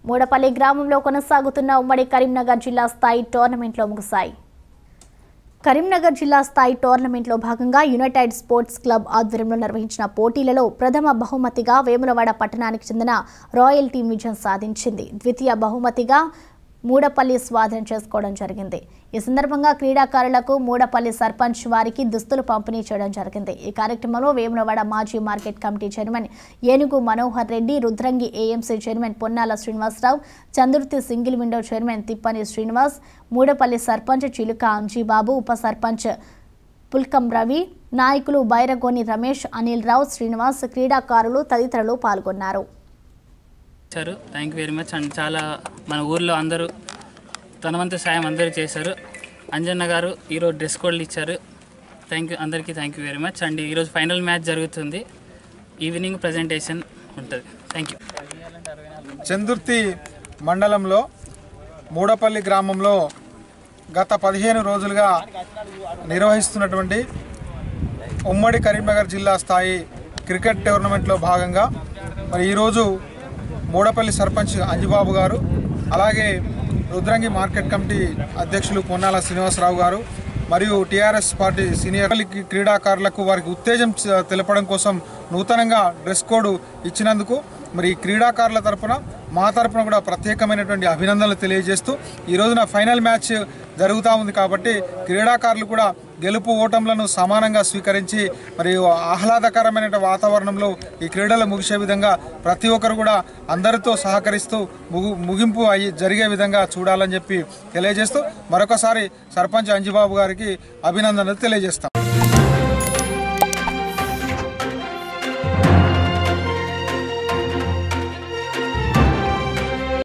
మూడపల్లి గ్రామంలో కొనసాగుతున్న ఉమ్మడి కరీంనగర్ జిల్లా స్థాయి టోర్నమెంట్లో ముగిశాయి కరీంనగర్ జిల్లా స్థాయి టోర్నమెంట్లో భాగంగా యునైటెడ్ స్పోర్ట్స్ క్లబ్ ఆధ్వర్యంలో నిర్వహించిన పోటీలలో ప్రథమ బహుమతిగా వేములవాడ పట్టణానికి చెందిన రాయల్ టీం విజయం సాధించింది ద్వితీయ బహుమతిగా మూడపల్లి స్వాధీనం చేసుకోవడం జరిగింది ఈ సందర్భంగా క్రీడాకారులకు మూడపల్లి సర్పంచ్ వారికి దుస్తులు పంపిణీ చేయడం జరిగింది ఈ కార్యక్రమంలో వేములవాడ మాజీ market committee chairman Enugu Manohar Reddy Rudrangi AMC chairman Ponnala Srinivasarao Chandurthi single window chairman Tippani Srinivas Mudapalli sarpanch Chiluka Anjibabu ఉప సర్పంచ్ పుల్కం రవి నాయకులు బైరగోని రమేష్ అనిల్ రావు శ్రీనివాస్ క్రీడాకారులు తదితరులు పాల్గొన్నారు ఇచ్చారు thank you very much and చాలా మన ఊర్లో అందరూ తన వంతు సాయం అందరూ చేశారు అంజన్న గారు ఈరోజు డ్రెస్ కోడ్లు ఇచ్చారు థ్యాంక్ యూ అందరికీ thank you very much and ఈరోజు ఫైనల్ మ్యాచ్ జరుగుతుంది ఈవినింగ్ ప్రజెంటేషన్ ఉంటుంది థ్యాంక్ యూ చందుర్తి మండలంలో మూడపల్లి గ్రామంలో గత పదిహేను రోజులుగా నిర్వహిస్తున్నటువంటి ఉమ్మడి కరీంనగర్ జిల్లా స్థాయి క్రికెట్ టోర్నమెంట్లో భాగంగా మరి ఈరోజు మూడపల్లి సర్పంచ్ అంజిబాబు గారు అలాగే రుద్రంగి మార్కెట్ కమిటీ అధ్యక్షులు పొన్నాల శ్రీనివాసరావు గారు మరియు టీఆర్ఎస్ పార్టీ సీనియర్ క్రీడాకారులకు వారికి ఉత్తేజం చ- తెలపడం కోసం నూతనంగా డ్రెస్ కోడ్ ఇచ్చినందుకు మరి ఈ క్రీడాకారుల తరపున మా తరపున కూడా ప్రత్యేకమైనటువంటి అభినందనలు తెలియజేస్తూ ఈ రోజున ఫైనల్ మ్యాచ్ జరుగుతూ ఉంది కాబట్టి క్రీడాకారులు కూడా గెలుపు ఓటములను సమానంగా స్వీకరించి మరియు ఆహ్లాదకరమైన వాతావరణంలో ఈ క్రీడలు ముగిసే విధంగా ప్రతి ఒక్కరు కూడా అందరితో సహకరిస్తూ ముగు ముగింపు అయ్యి జరిగే విధంగా చూడాలని చెప్పి తెలియజేస్తూ మరొకసారి సర్పంచ్ అంజిబాబు గారికి అభినందనలు తెలియజేస్తాం